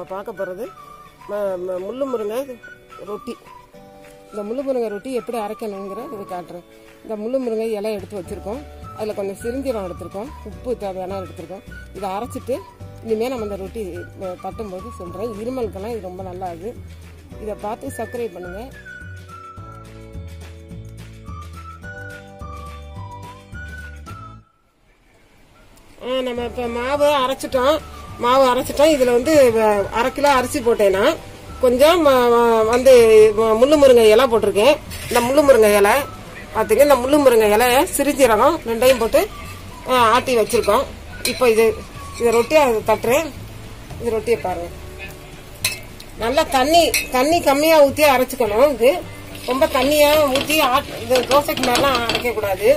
பார்க்க போகிறது முள்ளு முருங்கை ரொட்டி இந்த முள்ளு முருங்கை ரொட்டி எப்படி அரைக்கணுங்கிற இது காட்டுறேன் இந்த முள்ளு முருங்கை இலை எடுத்து வச்சுருக்கோம் அதில் கொஞ்சம் சிரிஞ்சீரம் எடுத்திருக்கோம் உப்பு தேவையான எடுத்திருக்கோம் இதை அரைச்சிட்டு இனிமேல் நம்ம இந்த ரொட்டி அஹ், தட்டும்போது சொல்கிறேன் இருமலுக்கெல்லாம் இது ரொம்ப நல்லா இது இதை பார்த்து சப்ஸ்கிரைப் பண்ணுங்கள் ஆ, நம்ம இப்போ மாவு அரைச்சிட்டோம் மாவு அரைச்சிட்டோம் இதில் வந்து வ- அரை கிலோ அரிசி போட்டேன்னா கொஞ்சம் ம- ம- வந்து ம- முள்ளு முருங்கை இலை போட்டிருக்கேன் இந்த முள்ளு முருங்கை இலை பார்த்துங்க இந்த முள்ளு முருங்கை இலையை சிறுஜீரகம் ரெண்டையும் போட்டு ஆ, ஆட்டி வச்சிருக்கோம் இப்போ இது இது ரொட்டியை தட்டுறேன் இது ரொட்டியை பாருங்க நல்லா தண்ணி தண்ணி கம்மியாக ஊற்றி அரைச்சிக்கணும் இது ரொம்ப தண்ணியாக ஊற்றி ஆட் இது தோசைக்கு மேலாம் அரைக்கக்கூடாது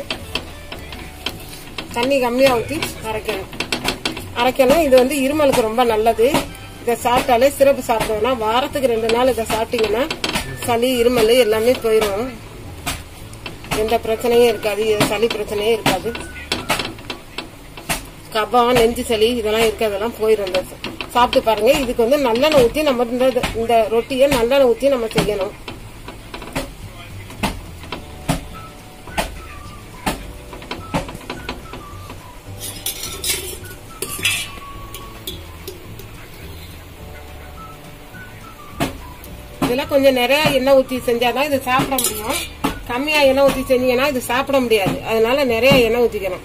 தண்ணி கம்மியாக ஊற்றி அரைக்கணும் அரைக்கணும் இது வந்து இருமலுக்கு ரொம்ப நல்லது இதை சாப்பிட்டாலே சிறப்பு சாப்பிட்டோம்னா வாரத்துக்கு ரெண்டு நாள் இதை சாப்பிட்டீங்கன்னா சளி இருமல் எல்லாமே போயிடும் எந்த பிரச்சனையும் இருக்காது இது சளி பிரச்சனையும் இருக்காது கபம் நெஞ்சு சளி இதெல்லாம் இருக்கிறதெல்லாம் போயிடும் இந்த சாப்பிட்டு பாருங்க இதுக்கு வந்து நல்லெண்ணெய் ஊற்றி நம்ம இந்த இந்த ரொட்டியை நல்லெண்ணெய் ஊற்றி நம்ம செய்யணும் இதெல்லாம் கொஞ்சம் நிறைய எண்ணெய் ஊற்றி செஞ்சாதான் இது சாப்பிட முடியும் கம்மியா எண்ணெய் ஊற்றி செஞ்சீங்கன்னா இது சாப்பிட முடியாது அதனால நிறைய எண்ணெய் ஊற்றிக்கணும்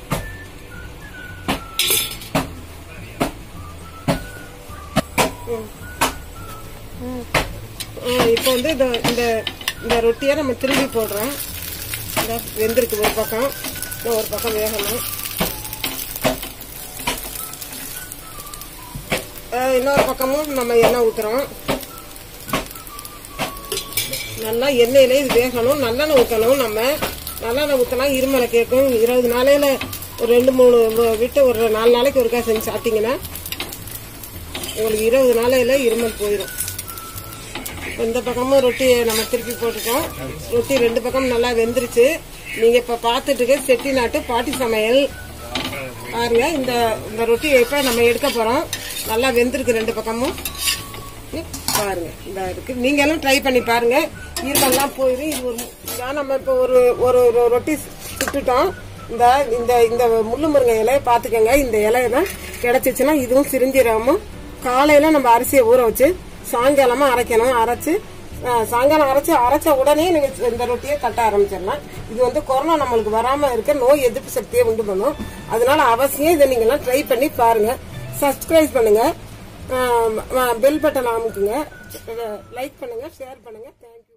இப்போ வந்து இந்த இந்த இந்த ரொட்டியை நம்ம திரும்பி போடுறோம் இந்த வெந்திருக்கு ஒரு பக்கம் இன்னும் ஒரு பக்கம் வேகணும் அஹ் இன்னொரு பக்கமும் நம்ம எண்ணெய் ஊத்துறோம் நல்லா எண்ணெயில இது வேகணும் நல்லெண்ணெய் ஊற்றணும் நம்ம நல்லெண்ணெய் ஊற்றினா இருமலை கேட்கும் இருபது நாளையில ஒரு ரெண்டு மூணு வ- விட்டு ஒரு நாலு நாளைக்கு ஒருக்கா செஞ்சு சாப்பிட்டீங்கன்னா உங்களுக்கு இருபது நாளையில இருமல் போயிடும் இந்த பக்கமும் ரொட்டி நம்ம திருப்பி போட்டுட்டோம் ரொட்டி ரெண்டு பக்கம் நல்லா வெந்துருச்சு நீங்க இப்ப பார்த்துட்டு இருக்க செட்டி நாட்டு பாட்டி சமையல் பாருங்க இந்த இந்த ரொட்டியை இப்ப நம்ம எடுக்க போறோம் நல்லா வெந்திருக்கு ரெண்டு பக்கமும் ம், பாருங்க இந்த இருக்கு நீங்களும் ட்ரை பண்ணி பாருங்க இருமெல்லாம் போயிடும் இது ஒரு இதான் நம்ம இப்போ ஒரு ஒரு ஒரு ரொட்டி சுட்டுட்டோம் இந்த இந்த இந்த முள்ளு முருங்கை இலையை பார்த்துக்கோங்க இந்த இலையை தான் கிடைச்சிச்சுன்னா இதுவும் சிரிஞ்சிராமும் காலையில நம்ம அரிசியை ஊற வச்சு சாயங்காலமா அரைக்கணும் அரைச்சு அஹ், சாயங்காலம் அரைச்சு அரைச்ச உடனே நீங்க இந்த ரொட்டியை தட்ட ஆரம்பிச்சிடலாம் இது வந்து கொரோனா நம்மளுக்கு வராம இருக்க நோய் எதிர்ப்பு சக்தியை உண்டு பண்ணும் அதனால அவசியம் இதை நீங்க எல்லாம் ட்ரை பண்ணி பாருங்க சப்ஸ்கிரைப் பண்ணுங்க பெல் பட்டன் அமுக்குங்க லைக் பண்ணுங்க ஷேர் பண்ணுங்க தேங்க்யூ